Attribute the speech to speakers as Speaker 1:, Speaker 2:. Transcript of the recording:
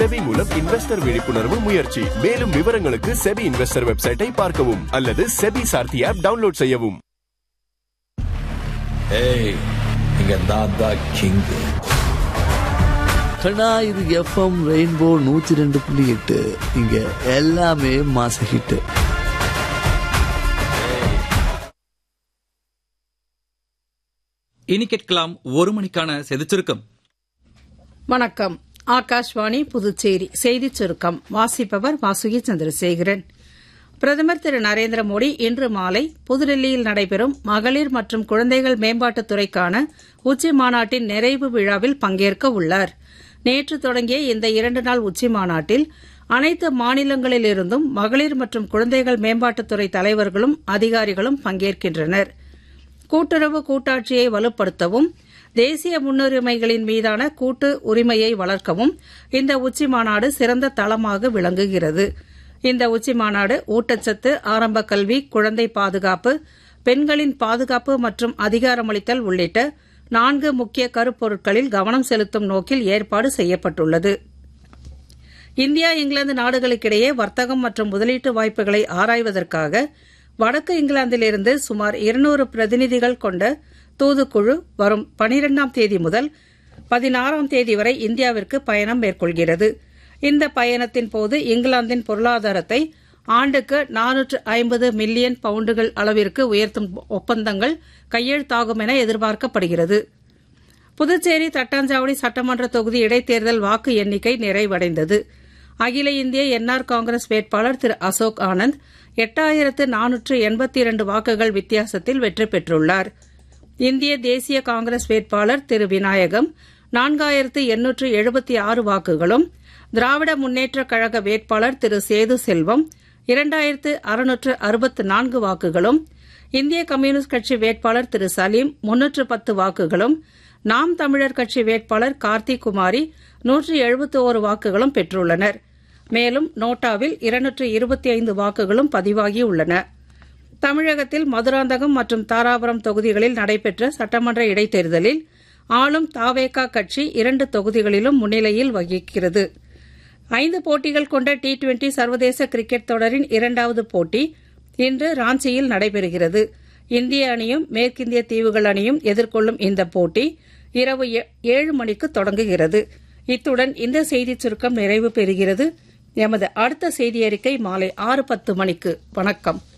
Speaker 1: SEBI மூலம் investor விழிப்புணர்வு முயற்சி மேலும் விவரங்களுக்கு செபி இன்வெஸ்டர் வெப்சைட்டை பார்க்கவும் அல்லது செபி சார்த்தி ஆப் டவுன்லோட் செய்யவும்
Speaker 2: ஏய் இங்க நான் தான் கிங்
Speaker 3: கண்ணா இது எஃப்எம் ரெயின்போ நூத்தி ரெண்டு புள்ளி எட்டு இங்க எல்லாமே மாச ஹிட்
Speaker 4: இனி கேட்கலாம் ஒரு மணிக்கான செதுச்சுருக்கம்
Speaker 5: வணக்கம் ஆகாஷ்வாணி புதுச்சேரி செய்திச் சுருக்கம் வாசிப்பவர் வாசுகி சந்திரசேகரன் பிரதமர் திரு நரேந்திர மோடி இன்று மாலை புதுடெல்லியில் நடைபெறும் மகளிர் மற்றும் குழந்தைகள் மேம்பாட்டுத் துறைக்கான உச்சி மாநாட்டின் நிறைவு விழாவில் பங்கேற்க உள்ளார் நேற்று தொடங்கிய இந்த இரண்டு நாள் உச்சி மாநாட்டில் அனைத்து மாநிலங்களிலிருந்தும் மகளிர் மற்றும் குழந்தைகள் மேம்பாட்டுத்துறை தலைவர்களும் அதிகாரிகளும் பங்கேற்கின்றனர் கூட்டுறவு கூட்டாட்சியை வலுப்படுத்தவும் தேசிய முன்னுரிமைகளின் மீதான கூட்டு உரிமையை வளர்க்கவும் இந்த உச்சி மாநாடு சிறந்த தளமாக விளங்குகிறது இந்த உச்சி மாநாடு ஊட்டச்சத்து ஆரம்ப கல்வி குழந்தை பாதுகாப்பு பெண்களின் பாதுகாப்பு மற்றும் அதிகாரமளித்தல் உள்ளிட்ட நான்கு முக்கிய கருப்பொருட்களில் கவனம் செலுத்தும் நோக்கில் ஏற்பாடு செய்யப்பட்டுள்ளது இந்தியா இங்கிலாந்து நாடுகளுக்கிடையே வர்த்தகம் மற்றும் முதலீட்டு வாய்ப்புகளை ஆராய்வதற்காக வடக்கு இங்கிலாந்திலிருந்து சுமார் இருநூறு பிரதிநிதிகள் கொண்ட தூதுக்குழு வரும் பனிரெண்டாம் தேதி முதல் பதினாறாம் தேதி வரை இந்தியாவிற்கு பயணம் மேற்கொள்கிறது இந்த பயணத்தின் போது இங்கிலாந்தின் பொருளாதாரத்தை ஆண்டுக்கு நானூற்று ஐம்பது மில்லியன் பவுண்டுகள் அளவிற்கு உயர்த்தும் ஒப்பந்தங்கள் கையெழுத்தாகும் என எதிர்பார்க்கப்படுகிறது புதுச்சேரி தட்டாஞ்சாவடி சட்டமன்ற தொகுதி இடைத்தேர்தல் வாக்கு எண்ணிக்கை நிறைவடைந்தது அகில இந்திய என்ஆர் காங்கிரஸ் வேட்பாளர் திரு அசோக் ஆனந்த் எட்டாயிரத்து நானூற்று எண்பத்தி இரண்டு வாக்குகள் வித்தியாசத்தில் வெற்றி பெற்றுள்ளார் இந்திய தேசிய காங்கிரஸ் வேட்பாளர் திரு விநாயகம் நான்காயிரத்து எண்ணூற்று எழுபத்தி ஆறு வாக்குகளும் திராவிட முன்னேற்றக் கழக வேட்பாளர் திரு சேது செல்வம் இரண்டாயிரத்து அறுநூற்று அறுபத்து நான்கு வாக்குகளும் இந்திய கம்யூனிஸ்ட் கட்சி வேட்பாளர் திரு சலீம் முன்னூற்று பத்து வாக்குகளும் நாம் தமிழர் கட்சி வேட்பாளர் கார்த்திக் குமாரி நூற்று எழுபத்தி ஓரு வாக்குகளும் பெற்றுள்ளனர் மேலும் நோட்டாவில் இருநூற்று இருபத்தி ஐந்து வாக்குகளும் பதிவாகியுள்ளன தமிழகத்தில் மதுராந்தகம் மற்றும் தாராபுரம் தொகுதிகளில் நடைபெற்ற சட்டமன்ற இடைத்தேர்தலில் ஆளும் தாவேகா கட்சி இரண்டு தொகுதிகளிலும் முன்னிலையில் வகிக்கிறது ஐந்து போட்டிகள் கொண்ட டி டுவெண்டி சர்வதேச கிரிக்கெட் தொடரின் இரண்டாவது போட்டி இன்று ராஞ்சியில் நடைபெறுகிறது இந்திய அணியும் மேற்கிந்திய தீவுகள் அணியும் எதிர்கொள்ளும் இந்த போட்டி இரவு ஏழு மணிக்கு தொடங்குகிறது இத்துடன் இந்த செய்திச் சுருக்கம் நிறைவு பெறுகிறது எமது அடுத்த செய்தி அறிக்கை மாலை ஆறு பத்து மணிக்கு வணக்கம்